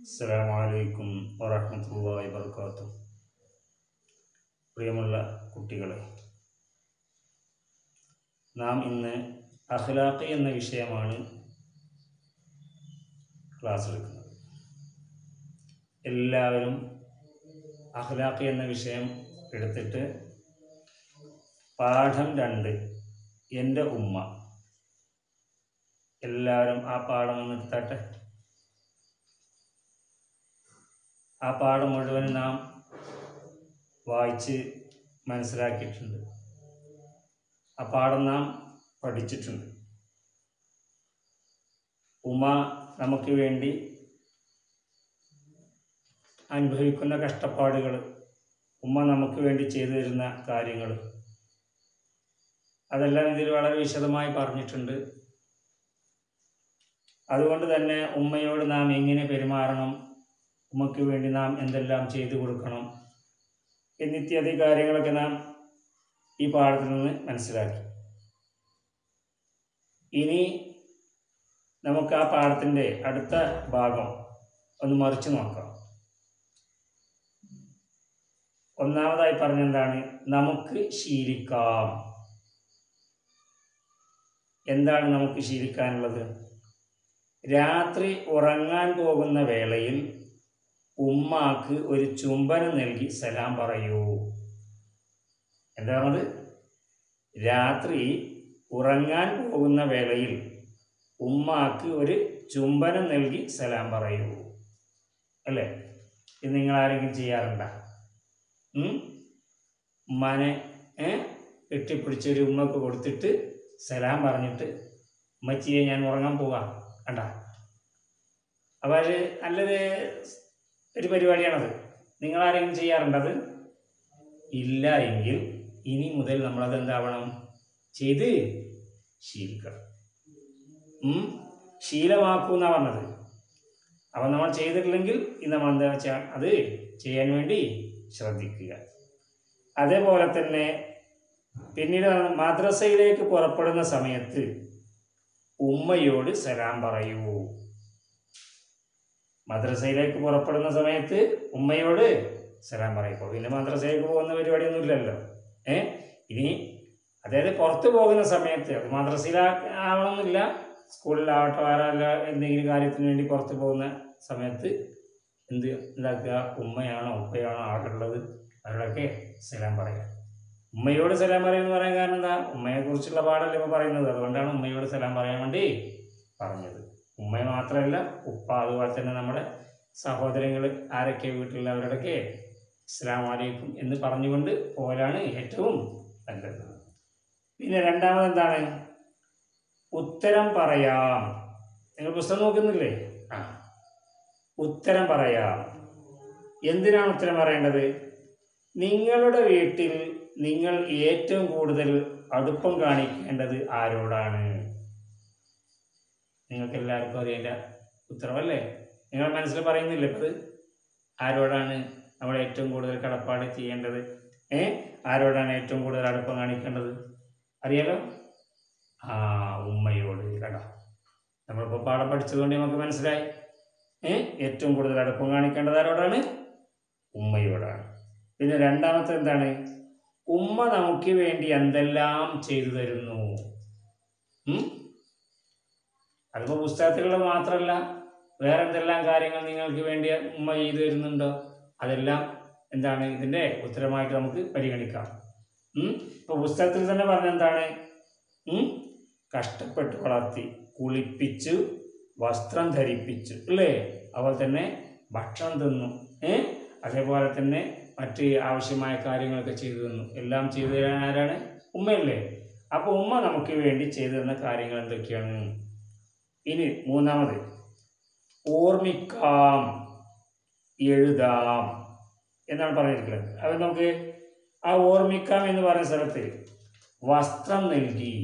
അസ്സലാമു അലൈക്കും വറഹ്മത്തുള്ളാഹി വബർക്കാത്തു പ്രിയമുള്ള കുട്ടികളെ നാം ഇന്ന് അഖ്ലാഖ് എന്ന വിഷയമാണ് ക്ലാസ് എടുക്കുന്നത് എല്ലാവരും അഖ്ലാഖ് എന്ന വിഷയം എടുത്തിട്ട് പാഠം രണ്ട് എൻ്റെ ഉമ്മ എല്ലാവരും ആ പാഠം ഒന്ന് എടുത്താട്ടെ ആ പാഠം മുഴുവൻ നാം വായിച്ച് മനസ്സിലാക്കിയിട്ടുണ്ട് ആ പാഠം നാം പഠിച്ചിട്ടുണ്ട് ഉമ നമുക്ക് വേണ്ടി അനുഭവിക്കുന്ന കഷ്ടപ്പാടുകൾ ഉമ്മ നമുക്ക് വേണ്ടി ചെയ്തു തരുന്ന കാര്യങ്ങൾ അതെല്ലാം ഇതിൽ വളരെ വിശദമായി പറഞ്ഞിട്ടുണ്ട് അതുകൊണ്ട് തന്നെ ഉമ്മയോട് നാം എങ്ങനെ പെരുമാറണം ഉമ്മയ്ക്ക് വേണ്ടി നാം എന്തെല്ലാം ചെയ്തു കൊടുക്കണം എന്നിത്യാദി കാര്യങ്ങളൊക്കെ നാം ഈ പാഠത്തിൽ നിന്ന് മനസ്സിലാക്കി ഇനി നമുക്ക് ആ പാഠത്തിൻ്റെ അടുത്ത ഭാഗം ഒന്ന് മറിച്ച് നോക്കാം ഒന്നാമതായി പറഞ്ഞെന്താണ് നമുക്ക് ശീലിക്കാം എന്താണ് നമുക്ക് ശീലിക്കാനുള്ളത് രാത്രി ഉറങ്ങാൻ പോകുന്ന വേളയിൽ ഉമ്മാക്ക് ഒരു ചുംബനം നൽകി സലാം പറയൂ എന്താണത് രാത്രി ഉറങ്ങാൻ പോകുന്ന വേളയിൽ ഉമ്മാക്ക് ഒരു ചുംബനം നൽകി സലാം പറയൂ അല്ലേ ഇത് നിങ്ങൾ ആരെങ്കിലും ചെയ്യാറുണ്ടോ ഉം? ഉമ്മാനെ ഏ കെട്ടിപ്പിടിച്ചൊരു ഉമ്മക്ക് കൊടുത്തിട്ട് സലാം പറഞ്ഞിട്ട് ഉമ്മച്ചിയെ ഞാൻ ഉറങ്ങാൻ പോകാം കണ്ട അപ്പോൾ അത് നല്ലൊരു ഒരു പരിപാടിയാണത് നിങ്ങൾ ആരെങ്കിലും ചെയ്യാറുണ്ടത് ഇല്ല എങ്കിൽ ഇനി മുതൽ നമ്മളത് എന്താവണം ചെയ്ത് ശീലിക്കണം ഉം? ശീലമാക്കൂ എന്നാണ് പറഞ്ഞത് അപ്പം നമ്മൾ ചെയ്തിട്ടില്ലെങ്കിൽ ഇത് നമ്മൾ എന്താ വെച്ചാൽ അത് ചെയ്യാൻ വേണ്ടി ശ്രദ്ധിക്കുക അതേപോലെ തന്നെ പിന്നീട് മദ്രസയിലേക്ക് പുറപ്പെടുന്ന സമയത്ത് ഉമ്മയോട് സലാം പറയൂ മദ്രസയിലേക്ക് പുറപ്പെടുന്ന സമയത്ത് ഉമ്മയോട് സലാം പറയുമ്പോൾ പിന്നെ മദ്രസയിലേക്ക് പോകുന്ന പരിപാടിയൊന്നും ഇല്ലല്ലോ ഏ ഇനി അതായത് പുറത്ത് പോകുന്ന സമയത്ത് അത് മദ്രസയിലാ ആവണമെന്നില്ല സ്കൂളിലാവട്ടെ വേറെ അല്ല എന്തെങ്കിലും കാര്യത്തിന് വേണ്ടി പുറത്ത് പോകുന്ന സമയത്ത് എന്ത് ഉണ്ടാക്കുക ഉമ്മയാണോ ഉപ്പയാണോ അവിടെ ഉള്ളത് അവരോടൊക്കെ സലാം പറയുക ഉമ്മയോട് സലാം പറയുമെന്ന് പറയാൻ കാരണം എന്താ ഉമ്മയെക്കുറിച്ചുള്ള പാടല്ലേ ഇപ്പോൾ പറയുന്നത് അതുകൊണ്ടാണ് ഉമ്മയോട് സലാം പറയാൻ വേണ്ടി പറഞ്ഞത് ഉമ്മ മാത്രമല്ല ഉപ്പ അതുപോലെ തന്നെ നമ്മുടെ സഹോദരങ്ങൾ ആരൊക്കെ വീട്ടിലുള്ളവരോടൊക്കെ അസ്സാം വലൈക്കും എന്ന് പറഞ്ഞുകൊണ്ട് പോലാണ് ഏറ്റവും നല്ലത് പിന്നെ രണ്ടാമത് എന്താണ് ഉത്തരം പറയാം നിങ്ങൾ പുസ്തകം നോക്കുന്നില്ലേ ആ ഉത്തരം പറയാം എന്തിനാണ് ഉത്തരം പറയേണ്ടത് നിങ്ങളുടെ വീട്ടിൽ നിങ്ങൾ ഏറ്റവും കൂടുതൽ അടുപ്പം കാണിക്കേണ്ടത് ആരോടാണ് നിങ്ങൾക്ക് എല്ലാവർക്കും അറിയേണ്ട ഉത്തരവല്ലേ നിങ്ങൾ മനസ്സിൽ പറയുന്നില്ല ഇപ്പം ഇത്? ആരോടാണ് നമ്മൾ ഏറ്റവും കൂടുതൽ കടപ്പാട് ചെയ്യേണ്ടത് ഏ ആരോടാണ് ഏറ്റവും കൂടുതൽ അടുപ്പം കാണിക്കേണ്ടത് അറിയാലോ ആ ഉമ്മയോട് കേട്ടോ നമ്മളിപ്പോൾ പാഠം പഠിച്ചതുകൊണ്ട് നമുക്ക് മനസ്സിലായി ഏ ഏറ്റവും കൂടുതൽ അടുപ്പം കാണിക്കേണ്ടത് ആരോടാണ് ഉമ്മയോടാണ് പിന്നെ രണ്ടാമത്തെ എന്താണ് ഉമ്മ നമുക്ക് വേണ്ടി എന്തെല്ലാം ചെയ്തു തരുന്നു ഉം? അതിപ്പോൾ പുസ്തകത്തിലുള്ള മാത്രമല്ല വേറെ എന്തെല്ലാം കാര്യങ്ങൾ നിങ്ങൾക്ക് വേണ്ടി ഉമ്മ ചെയ്തു തരുന്നുണ്ടോ അതെല്ലാം എന്താണ് ഇതിൻ്റെ ഉത്തരമായിട്ട് നമുക്ക് പരിഗണിക്കാം ഇപ്പോൾ പുസ്തകത്തിൽ തന്നെ പറഞ്ഞെന്താണ് ഉം? കഷ്ടപ്പെട്ട് വളർത്തി കുളിപ്പിച്ചു വസ്ത്രം ധരിപ്പിച്ചു അല്ലേ അതുപോലെ തന്നെ ഭക്ഷണം തിന്നു ഏ അതേപോലെ തന്നെ മറ്റ് ആവശ്യമായ കാര്യങ്ങളൊക്കെ ചെയ്തു തന്നു എല്ലാം ചെയ്തു തരാൻ ആരാണ് ഉമ്മയല്ലേ അപ്പോൾ ഉമ്മ നമുക്ക് വേണ്ടി ചെയ്തു തന്ന കാര്യങ്ങൾ എന്തൊക്കെയാണ് ഇനി മൂന്നാമത് ഓർമ്മിക്കാം എഴുതാം എന്നാണ് പറഞ്ഞിരിക്കുന്നത് അത് നമുക്ക് ആ ഓർമ്മിക്കാം എന്ന് പറയുന്ന സ്ഥലത്ത് വസ്ത്രം നൽകി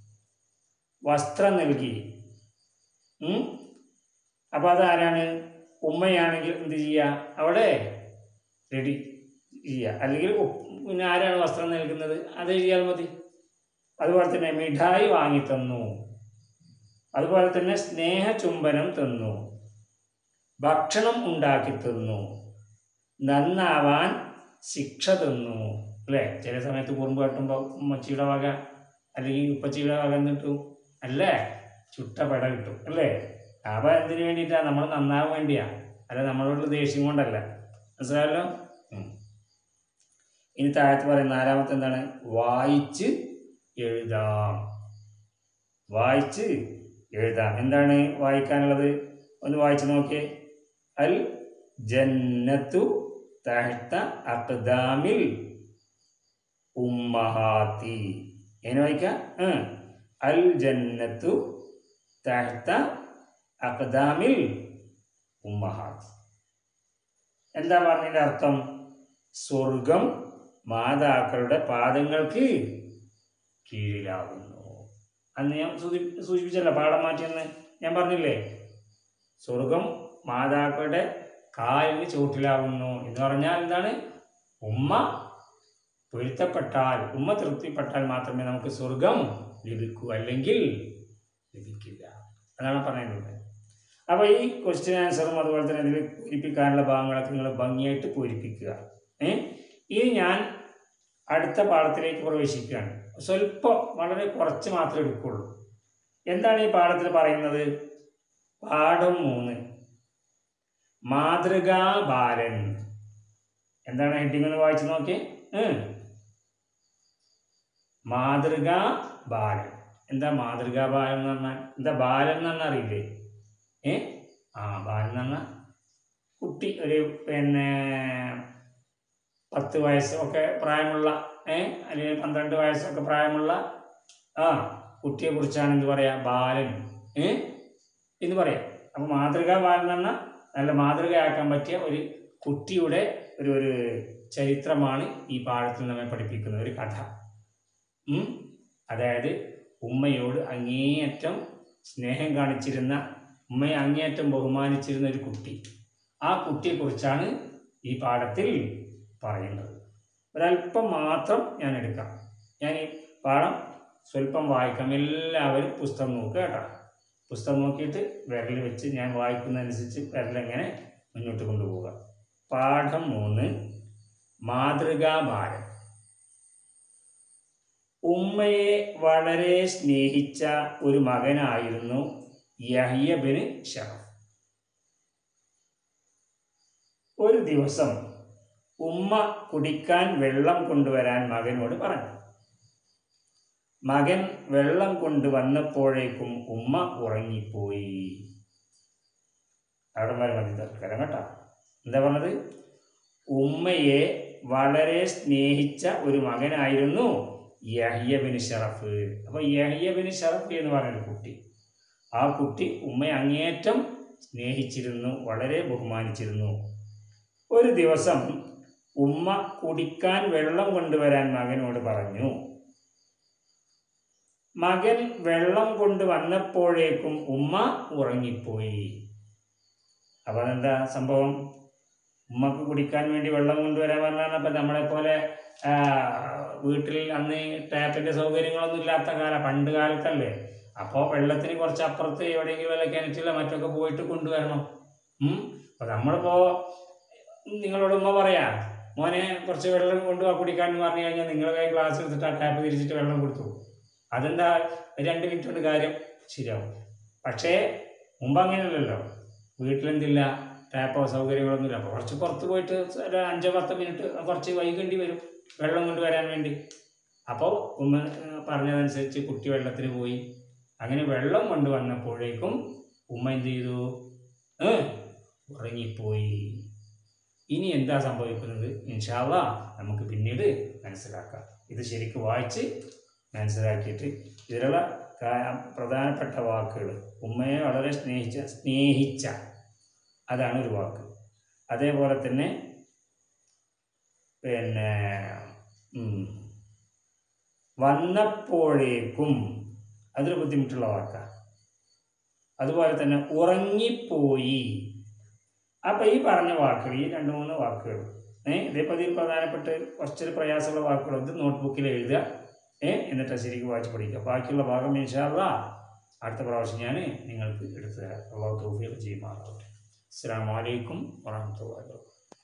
വസ്ത്രം നൽകി ഉം? അപ്പോൾ അതാരാണ് ഉമ്മയാണെങ്കിൽ എന്ത് ചെയ്യുക അവിടെ റെഡി ചെയ്യുക അല്ലെങ്കിൽ ഉ- പിന്നെ ആരാണ് വസ്ത്രം നൽകുന്നത് അത് എഴുതിയാൽ മതി അതുപോലെ തന്നെ മിഠായി വാങ്ങി തന്നു അതുപോലെ തന്നെ സ്നേഹ ചുംബനം തന്നു ഭക്ഷണം ഉണ്ടാക്കി തന്നു നന്നാവാൻ ശിക്ഷ തന്നു അല്ലേ ചില സമയത്ത് കുറുമ്പ് കട്ടുമ്പോൾ ഉമ്മച്ചിയുടെ വക അല്ലെങ്കിൽ ഉപ്പച്ചിയുടെ വക എന്നിട്ടു അല്ലേ ചുട്ട പെട കിട്ടും അല്ലേ അപ്പം എന്തിനു വേണ്ടിയിട്ടാണ് നമ്മൾ നന്നാവാൻ വേണ്ടിയാ അല്ല നമ്മളോടുള്ള ദേഷ്യം കൊണ്ടല്ല മനസ്സിലായല്ലോ ഉം. ഇനി താഴത്ത് പറയുന്ന നാലാമത്തെ എന്താണ് വായിച്ച് എഴുതാം വായിച്ച് എഴുതാം എന്താണ് വായിക്കാനുള്ളത് ഒന്ന് വായിച്ച് നോക്കിയേ അൽ ജന്നത്തു തഹത്ത അക്ദാമിൽ ഉമ്മഹാത്തി എങ്ങനെ വായിക്കാം ആ. അൽ ജന്നത്തു തഹത്ത അക്ദാമിൽ ഉമ്മഹാത്തി എന്താ പറഞ്ഞതിൻ്റെ അർത്ഥം സ്വർഗം മാതാക്കളുടെ പാദങ്ങൾക്ക് കീഴിലാകുന്നു അന്ന് ഞാൻ സൂചി സൂചിപ്പിച്ചല്ല പാഠം മാറ്റിയെന്ന് ഞാൻ പറഞ്ഞില്ലേ സ്വർഗം മാതാക്കളുടെ കാലിന് ചുവട്ടിലാകുന്നു എന്ന് പറഞ്ഞാൽ എന്താണ് ഉമ്മ പൊരുത്തപ്പെട്ടാൽ ഉമ്മ തൃപ്തിപ്പെട്ടാൽ മാത്രമേ നമുക്ക് സ്വർഗം ലഭിക്കൂ അല്ലെങ്കിൽ ലഭിക്കില്ല അതാണ് പറയുന്നത് അപ്പോൾ ഈ ക്വസ്റ്റ്യൻ ആൻസറും അതുപോലെ തന്നെ ഇതിൽ പൂരിപ്പിക്കാനുള്ള ഭാഗങ്ങളൊക്കെ നിങ്ങൾ ഭംഗിയായിട്ട് പൂരിപ്പിക്കുക ഏ ഇനി ഞാൻ അടുത്ത പാഠത്തിലേക്ക് പ്രവേശിക്കുകയാണ് സ്വല്പം വളരെ കുറച്ച് മാത്രമേ എടുക്കുള്ളൂ എന്താണ് ഈ പാഠത്തിൽ പറയുന്നത് പാഠം മൂന്ന് മാതൃകാ ബാലൻ എന്താണ് ഹെഡിങ് ഒന്ന് വായിച്ചു നോക്കിയേ ഏ. മാതൃകാ ബാലൻ എന്താ മാതൃകാ ബാലൻ എന്ന് പറഞ്ഞാൽ എന്താ ബാലൻ എന്ന് പറഞ്ഞാൽ അറിയില്ലേ ഏ ആ ബാലൻ എന്ന് പറഞ്ഞാൽ കുട്ടി ഒരു പിന്നെ പത്ത് വയസ്സൊക്കെ പ്രായമുള്ള ഏ അല്ലെങ്കിൽ പന്ത്രണ്ട് വയസ്സൊക്കെ പ്രായമുള്ള ആ കുട്ടിയെ കുറിച്ചാണ് എന്ത് പറയാ ബാലൻ ഏ എന്ന് പറയാം അപ്പോൾ മാതൃകാ ബാലൻ എന്ന് പറഞ്ഞാൽ നല്ല മാതൃകയാക്കാൻ പറ്റിയ ഒരു കുട്ടിയുടെ ഒരു ഒരു ചരിത്രമാണ് ഈ പാഠത്തിൽ നമ്മെ പഠിപ്പിക്കുന്ന ഒരു കഥ ഉം? അതായത് ഉമ്മയോട് അങ്ങേയറ്റം സ്നേഹം കാണിച്ചിരുന്ന ഉമ്മയെ അങ്ങേയറ്റം ബഹുമാനിച്ചിരുന്ന ഒരു കുട്ടി ആ കുട്ടിയെക്കുറിച്ചാണ് ഈ പാഠത്തിൽ പറയുന്നത് ഒരല്പം മാത്രം ഞാൻ എടുക്കാം ഞാൻ ഈ പാഠം സ്വല്പം വായിക്കാം എല്ലാവരും പുസ്തകം നോക്കുക കേട്ടോ പുസ്തകം നോക്കിയിട്ട് വിരൽ വെച്ച് ഞാൻ വായിക്കുന്നതനുസരിച്ച് വിരലെങ്ങനെ മുന്നോട്ട് കൊണ്ടുപോവുക പാഠം മൂന്ന് മാതൃകാഭാരം ഉമ്മയെ വളരെ സ്നേഹിച്ച ഒരു മകനായിരുന്നു യഹ്യ ബിൻ ഷറഫ് ഒരു ദിവസം ഉമ്മ കുടിക്കാൻ വെള്ളം കൊണ്ടുവരാൻ മകനോട് പറഞ്ഞു മകൻ വെള്ളം കൊണ്ടുവന്നപ്പോഴേക്കും ഉമ്മ ഉറങ്ങിപ്പോയി അവിടെ വരെ മതി തൽക്കാലം കേട്ടോ എന്താ പറഞ്ഞത് ഉമ്മയെ വളരെ സ്നേഹിച്ച ഒരു മകനായിരുന്നു യഹ്യ ബിൻ ഷറഫ് അപ്പോൾ യഹ്യ ബിൻ ഷറഫ് എന്ന് പറഞ്ഞൊരു കുട്ടി ആ കുട്ടി ഉമ്മയെ അങ്ങേയറ്റം സ്നേഹിച്ചിരുന്നു വളരെ ബഹുമാനിച്ചിരുന്നു ഒരു ദിവസം ഉമ്മ കുടിക്കാൻ വെള്ളം കൊണ്ടുവരാൻ മകനോട് പറഞ്ഞു മകൻ വെള്ളം കൊണ്ടുവന്നപ്പോഴേക്കും ഉമ്മ ഉറങ്ങിപ്പോയി അപ്പോൾ അതെന്താ സംഭവം ഉമ്മക്ക് കുടിക്കാൻ വേണ്ടി വെള്ളം കൊണ്ടുവരാൻ പറഞ്ഞാൽ അപ്പം നമ്മളെ പോലെ ആ, വീട്ടിൽ അന്ന് ടാപ്പിൻ്റെ സൗകര്യങ്ങളൊന്നും ഇല്ലാത്ത കാലം പണ്ട് കാലത്തല്ലേ അപ്പോൾ വെള്ളത്തിന് കുറച്ച് അപ്പുറത്ത് എവിടെയെങ്കിലും വല്ല കിണറ്റിലോ മറ്റൊക്കെ പോയിട്ട് കൊണ്ടുവരണം അപ്പോൾ നമ്മളിപ്പോൾ നിങ്ങളോട് ഉമ്മ പറയാ മോനെ കുറച്ച് വെള്ളം കൊണ്ടുപോവാ കുടിക്കാൻ എന്ന് പറഞ്ഞു കഴിഞ്ഞാൽ നിങ്ങൾ കൈ ഗ്ലാസ് എടുത്തിട്ട് ആ ടാപ്പ് തിരിച്ചിട്ട് വെള്ളം കൊടുത്തു അതെന്താ ഒരു രണ്ട് മിനിറ്റ് കൊണ്ട് കാര്യം ശരിയാവും പക്ഷേ മുമ്പ് അങ്ങനെയല്ലല്ലോ വീട്ടിലെന്തില്ല ടാപ്പോ സൗകര്യങ്ങളൊന്നുമില്ല അപ്പോൾ കുറച്ച് പുറത്ത് പോയിട്ട് ഒരു അഞ്ചോ പത്തോ മിനിറ്റ് കുറച്ച് വൈകേണ്ടി വരും വെള്ളം കൊണ്ടുവരാൻ വേണ്ടി അപ്പോൾ ഉമ്മ ഏഹ്, പറഞ്ഞതനുസരിച്ച് കുട്ടി വെള്ളത്തിന് പോയി അങ്ങനെ വെള്ളം കൊണ്ടുവന്നപ്പോഴേക്കും ഉമ്മ എന്ത് ചെയ്തു ഏ ഉറങ്ങിപ്പോയി ഇനി എന്താ സംഭവിക്കുന്നത് ഇൻഷാല്ല നമുക്ക് പിന്നീട് മനസ്സിലാക്കാം ഇത് ശരിക്കും വായിച്ച് മനസ്സിലാക്കിയിട്ട് ഇതിലുള്ള കാ- പ്രധാനപ്പെട്ട വാക്കുകൾ ഉമ്മയെ വളരെ സ്നേഹിച്ച സ്നേഹിച്ച അതാണ് ഒരു വാക്ക് അതേപോലെ തന്നെ പിന്നെ ഉം, വന്നപ്പോഴേക്കും അതൊരു ബുദ്ധിമുട്ടുള്ള വാക്കാണ് അതുപോലെ തന്നെ ഉറങ്ങിപ്പോയി അപ്പം ഈ പറഞ്ഞ വാക്കുകൾ ഈ രണ്ട് മൂന്ന് വാക്കുകൾ ഏ ഇതേപോലെ ഇതിൽ പ്രധാനപ്പെട്ട് കുറച്ചൊരു പ്രയാസമുള്ള വാക്കുകൾ ഇത് നോട്ട്ബുക്കിൽ എഴുതുക ഏ എന്നിട്ട് ശരിക്കും വായിച്ച് പഠിക്കുക ബാക്കിയുള്ള ഭാഗം ഇൻഷാല്ല അടുത്ത പ്രാവശ്യം ഞാൻ നിങ്ങൾക്ക് എടുത്തു തരാം അള്ളാഹു തൗഫീഖ് ചെയ്യുമാറാവട്ടെ അസ്സാം വലൈക്കും വാഹമത്തല്ലാ